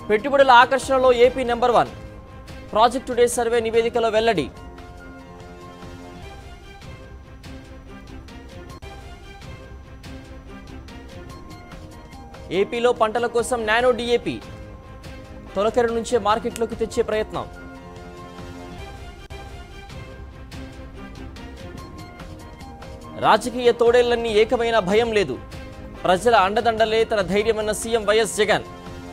పెట్టుబడుల ఆకర్షణలో AP number one project today survey నివేదికలో వెల్లడి ఏపీలో పంటల కోసం నానో డిఏపి తొలకరి నుంచే మార్కెట్లోకి తెచ్చే ప్రయత్నం రాజకీయ తోడేళ్లన్నీ ఏకమైన భయం లేదు ప్రజల అండదండలే తన ధైర్యమన్న సీఎం వైఎస్ జగన్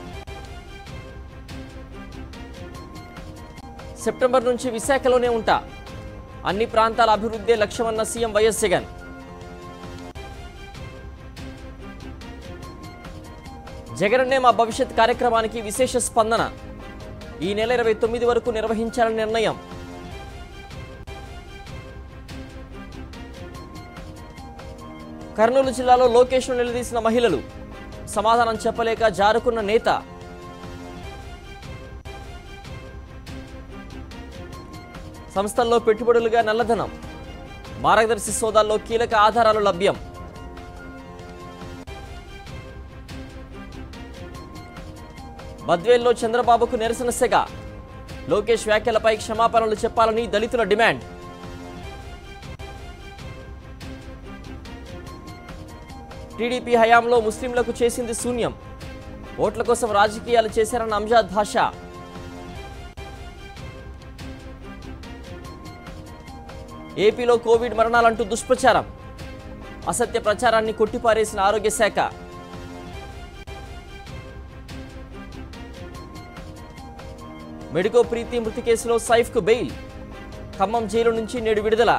సెప్టెంబర్ నుంచి విశాఖలోనే ఉంటా అన్ని ప్రాంతాల అభివృద్ధే లక్ష్యమన్న సీఎం వైఎస్ జగన్ జగనన్నే మా భవిష్యత్ కార్యక్రమానికి విశేష స్పందన ఈ నెల ఇరవై తొమ్మిది వరకు నిర్వహించాలని నిర్ణయం కర్నూలు జిల్లాలో లోకేష్ను నిలదీసిన మహిళలు సమాధానం చెప్పలేక జారుకున్న నేత సంస్థల్లో పెట్టుబడులుగా నల్లధనం మార్గదర్శి సోదాల్లో కీలక ఆధారాలు లభ్యం బద్వేల్లో చంద్రబాబుకు నిరసన సెగ లోకేష్ వ్యాఖ్యలపై క్షమాపణలు చెప్పాలని దళితుల డిమాండ్ టీడీపీ హయాంలో ముస్లింలకు చేసింది శూన్యం ఓట్ల కోసం రాజకీయాలు చేశారన్న అంజాద్ భాషా ఏపీలో కోవిడ్ మరణాలంటూ దుష్ప్రచారం అసత్య ప్రచారాన్ని కొట్టిపారేసిన ఆరోగ్య శాఖ మెడికో ప్రీతి మృతి కేసులో సైఫ్కు బెయిల్ ఖమ్మం జైలు నుంచి నేడు విడుదల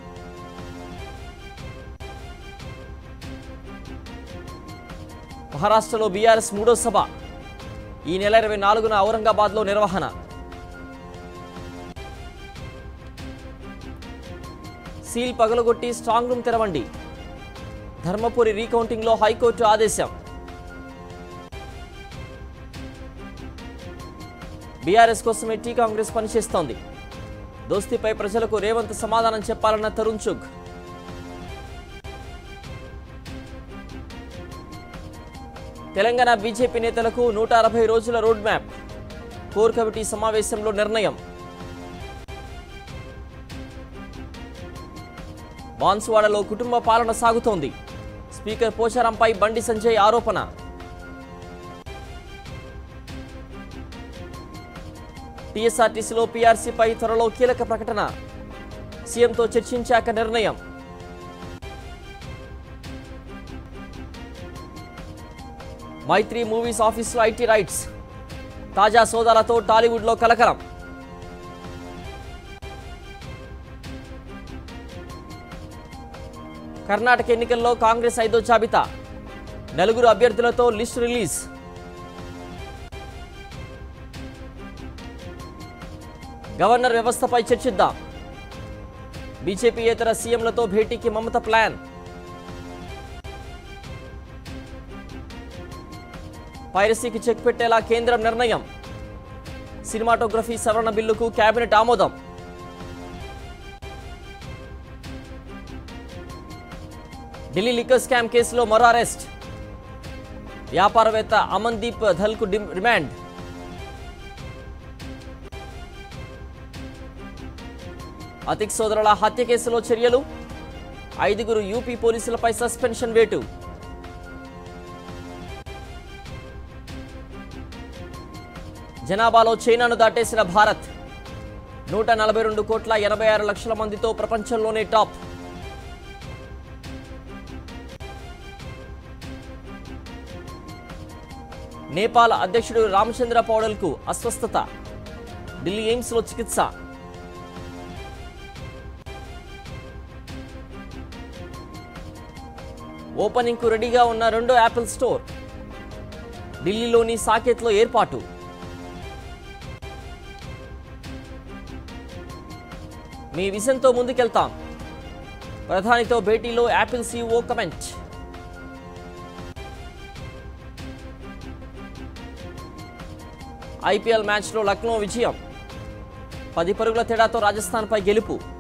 మహారాష్ట్రలో బీఆర్ఎస్ మూడో సభ ఈ నెల ఇరవై నాలుగున ఔరంగాబాద్లో నిర్వహణ సీల్ పగలగొట్టి స్ట్రాంగ్ రూమ్ తెరవండి ధర్మపురి రీకౌంటింగ్లో హైకోర్టు ఆదేశం బీఆర్ఎస్ కోసమే టీ కాంగ్రెస్ పనిచేస్తోంది దోస్తీపై ప్రజలకు రేవంత్ సమాధానం చెప్పాలన్న తరుణ్ చుగ్ తెలంగాణ బీజేపీ నేతలకు నూట అరవై రోజుల రోడ్ మ్యాప్ కోర్ కమిటీ సమావేశంలో నిర్ణయం బాన్సువాడలో కుటుంబ పాలన సాగుతోంది స్పీకర్ పోచారంపై బండి సంజయ్ ఆరోపణ టీఎస్ఆర్టీసీలో పీఆర్సీపై త్వరలో కీలక ప్రకటన సీఎంతో చర్చించాక నిర్ణయం మైత్రి మూవీస్ ఆఫీసులో ఐటీ రైట్స్ తాజా సోదాలతో టాలీవుడ్లో కలకలం కర్ణాటక ఎన్నికల్లో కాంగ్రెస్ ఐదో జాబితా నలుగురు అభ్యర్థులతో లిస్ట్ రిలీజ్ గవర్నర్ వ్యవస్థపై చర్చిద్దాం బీజేపీ ఇతర సీఎంలతో భేటీకి మమత ప్లాన్ పైరసీకి చెక్ పెట్టేలా కేంద్రం నిర్ణయం సినిమాటోగ్రఫీ సవరణ బిల్లుకు కేబినెట్ ఆమోదం ఢిల్లీ లిక్కర్ స్కామ్ కేసులో మరో అరెస్ట్ వ్యాపారవేత్త అమన్దీప్ ధల్కు డిమ్- రిమాండ్ అతిక్ సోదరుల హత్య కేసులో చర్యలు ఐదుగురు యూపీ పోలీసులపై సస్పెన్షన్ వేటు జనాభాలో చైనాను దాటేసిన భారత్ నూట నలభై రెండు కోట్ల ఎనభై ఆరు లక్షల మందితో ప్రపంచంలోనే టాప్ నేపాల్ అధ్యక్షుడు రామచంద్ర పౌడల్కు అస్వస్థత ఢిల్లీ ఎయిమ్స్లో చికిత్స ఓపెనింగ్కు రెడీగా ఉన్న రెండో యాపిల్ స్టోర్ ఢిల్లీలోని సాకేత్లో ఏర్పాటు మీ విజన్తో ముందుకెళ్తాం ప్రధానితో భేటీలో యాపిల్ సీఈఓ కమెంట్ ఐపీఎల్ మ్యాచ్లో లక్నో విజయం పది పరుగుల తేడాతో రాజస్థాన్పై గెలుపు